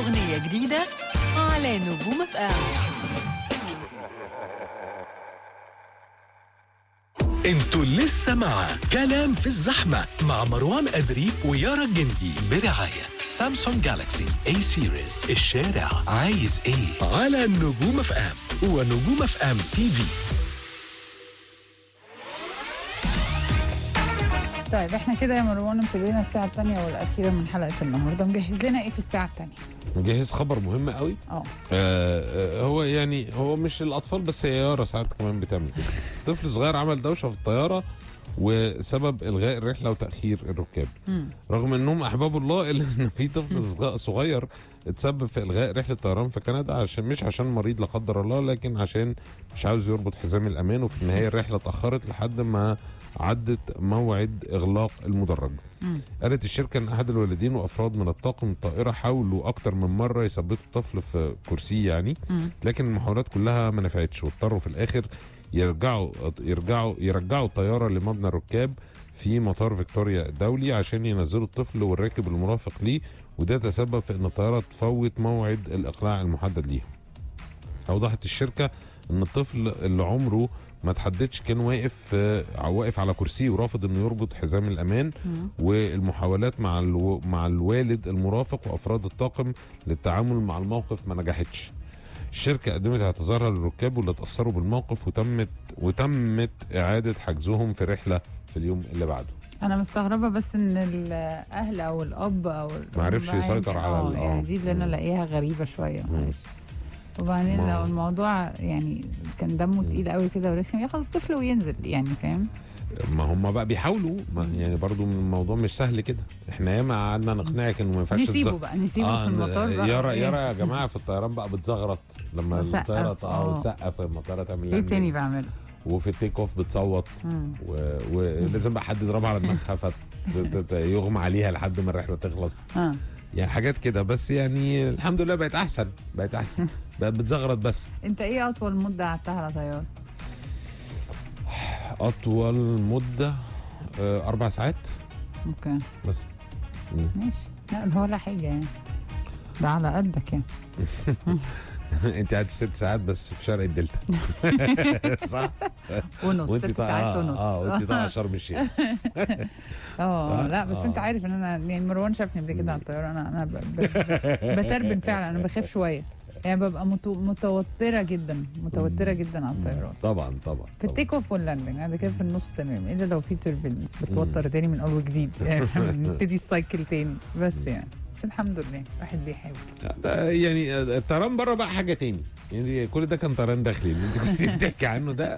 أغنية جديدة على نجوم اف ام انتوا لسه مع كلام في الزحمة مع مروان أدري ويارا الجندي برعاية سامسونج جالاكسي اي سيريز الشارع عايز ايه على نجوم اف ام ونجوم اف ام تي في طيب احنا كده يا مروان ابتدينا الساعة الثانية والأخيرة من حلقة النهاردة مجهز لنا ايه في الساعة الثانية؟ مجهز خبر مهم قوي اه آه آه، هو يعني هو مش الاطفال بس هي يارا ساعات كمان بتعمل كده طفل صغير عمل دوشه في الطياره وسبب الغاء الرحله وتاخير الركاب مم. رغم انهم احباب الله الا ان في طفل صغ- صغير اتسبب في الغاء رحله طيران في كندا عشان مش عشان مريض لا قدر الله لكن عشان مش عاوز يربط حزام الامان وفي النهايه الرحله اتاخرت لحد ما عدت موعد اغلاق المدرج مم. قالت الشركه ان احد الوالدين وافراد من الطاقم الطائره حاولوا اكتر من مره يثبتوا الطفل في كرسيه يعني مم. لكن المحاولات كلها ما نفعتش واضطروا في الاخر يرجعوا يرجعوا يرجعوا الطياره لمبنى الركاب في مطار فيكتوريا الدولي عشان ينزلوا الطفل والراكب المرافق ليه وده تسبب في ان الطياره تفوت موعد الاقلاع المحدد ليها. اوضحت الشركه ان الطفل اللي عمره ما تحددش كان واقف آه، واقف على كرسيه ورافض انه يربط حزام الامان مم. والمحاولات مع الو... مع الوالد المرافق وافراد الطاقم للتعامل مع الموقف ما نجحتش. الشركه قدمت اعتذارها للركاب واللي اتاثروا بالموقف وتمت وتمت اعاده حجزهم في رحله في اليوم اللي بعده. أنا مستغربة بس إن الأهل أو الأب أو الأم ما عرفش بقى يسيطر يمكن- على اه ال- يعني آه. دي اللي أنا مم. لاقيها غريبة شوية مم. معلش وبعدين ما- لو الموضوع يعني كان دمه تقيل قوي كده ورخم ياخد الطفل وينزل يعني فاهم؟ ما هم بقى بيحاولوا ما يعني برضو الموضوع مش سهل كده احنا ياما قعدنا نقنعك انه ما ينفعش نسيبه تزغ- بقى نسيبه في إن- المطار بقى يارا إيه؟ يارا يا جماعه في الطيران بقى بتزغرط لما وسقف، الطياره آه. اه تسقف المطيره تعمل ايه landing. تاني بعمله؟ وفي التيك اوف بتصوت مم. و- ولازم بقى حد يضربها على دماغها فيغمى عليها لحد ما الرحله تخلص اه يعني حاجات كده بس يعني الحمد لله بقت احسن بقت احسن بقت بتزغرط بس انت ايه اطول مده قعدتها على طياره؟ اطول مده آه، اربع ساعات اوكي بس مم. ماشي لا ده ولا حاجه يعني ده على قدك يعني انت قعدت ست ساعات بس في شرق الدلتا صح؟ ونص وانت ست طا- ساعات اه ونص اه وانت طالعه شرم الشيخ اه صح؟ لا بس آه. انت عارف ان انا يعني مروان شافني قبل كده على الطياره انا انا ب- ب- بتربن فعلا انا بخاف شويه يعني ببقى متو- متوتره جدا متوتره جدا على الطيارات طبعا طبعا في التيك اوف واللاندنج انا كده في النص تمام الا لو في تربلنس بتوتر تاني من اول وجديد يعني نبتدي السايكل تاني بس يعني بس الحمد لله الواحد بيحاول ده يعني الطيران بره بقى حاجه تاني يعني كل ده كان طيران داخلي اللي انت كنت بتحكي عنه ده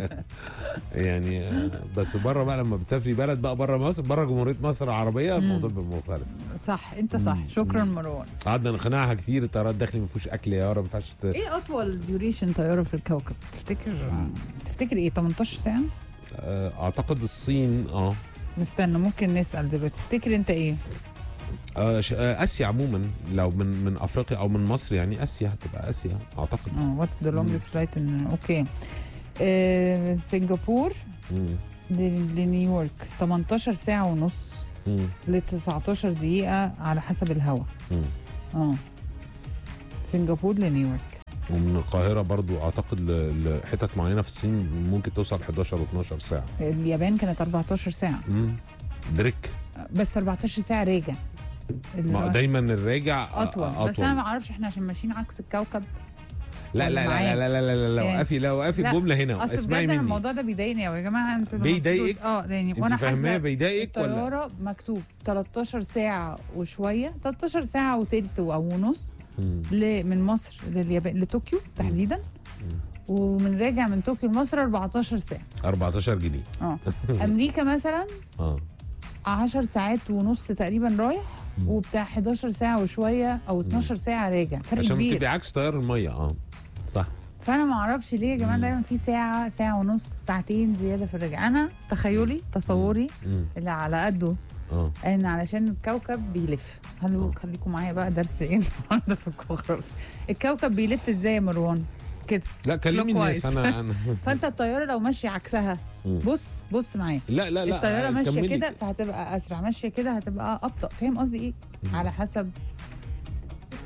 يعني آه، بس بره بقى لما بتسافري بلد بقى بره مصر بره جمهوريه مصر العربيه الموضوع بيبقى مختلف صح انت صح مم. شكرا مروان قعدنا نقنعها كتير الطيران الداخلي ما فيهوش اكل يا رب ما ينفعش ت- ايه اطول ديوريشن طياره في الكوكب تفتكر تفتكر ايه 18 ساعه آه، اعتقد الصين اه نستنى ممكن نسال دلوقتي تفتكر انت ايه آه، ش- آه، اسيا عموما لو من من افريقيا او من مصر يعني اسيا هتبقى اسيا اعتقد اه واتس ذا لونجست فلايت اوكي آه، سنغافور مم. ل- لنيويورك 18 ساعه ونص مم. ل 19 دقيقه على حسب الهواء مم. اه سنغافور لنيويورك ومن القاهره برضو اعتقد ل- لحتت معينه في الصين ممكن توصل 11 و12 ساعه اليابان كانت 14 ساعه مم. دريك بس 14 ساعه راجع اللي ما هو دايما الراجع اطول. أطول. بس انا ما اعرفش احنا عشان ماشيين عكس الكوكب لا لا لا معاك. لا لا لا لا لا يعني- وقفي لا وقفي لا، الجمله هنا اصل اسمعي بجد أنا مني الموضوع ده بيضايقني قوي يا جماعه انتوا لما بيضايقك؟ بتقولوا- اه يعني انت وانا فاهماه حاجزه بيضايقك ولا الطياره مكتوب 13 ساعه وشويه 13 ساعه وتلت او ونص مم. ل- من مصر لليابان لطوكيو تحديدا ومن راجع من طوكيو لمصر 14 ساعه 14 جنيه اه امريكا مثلا اه 10 ساعات ونص تقريبا رايح مم. وبتاع 11 ساعه وشويه او 12 ساعه راجع فرق عشان كبير بتبقي عكس تيار الميه اه صح فانا ما اعرفش ليه يا جماعه دايما في ساعه ساعه ونص ساعتين زياده في الرجع انا تخيلي تصوري مم. اللي على قده اه ان علشان الكوكب بيلف خلوا آه. خليكم معايا بقى درس ايه النهارده في الجغرافيا الكوكب بيلف ازاي يا مروان كده لا كلمي الناس كويس. انا انا فانت الطياره لو ماشيه عكسها مم. بص بص معايا لا لا لا الطياره ماشيه كملي. كده فهتبقى اسرع ماشيه كده هتبقى ابطا فاهم قصدي ايه مم. على حسب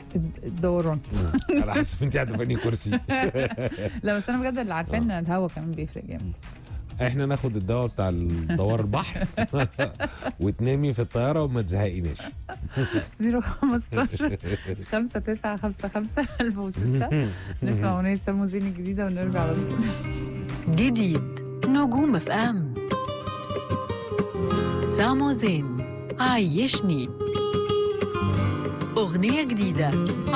الد- الدوران على حسب انت قاعده في انهي كرسي لا بس انا بجد اللي عارفاه ان الهوا كمان بيفرق جامد احنا ناخد الدواء بتاع دوار البحر وتنامي في الطياره وما تزهقيناش 015 5 9 5 5 1006 نسمع اغنيه سمو زين الجديده ونرجع على طول جديد نجوم اف ام سامو زين عيشني أغنية جديدة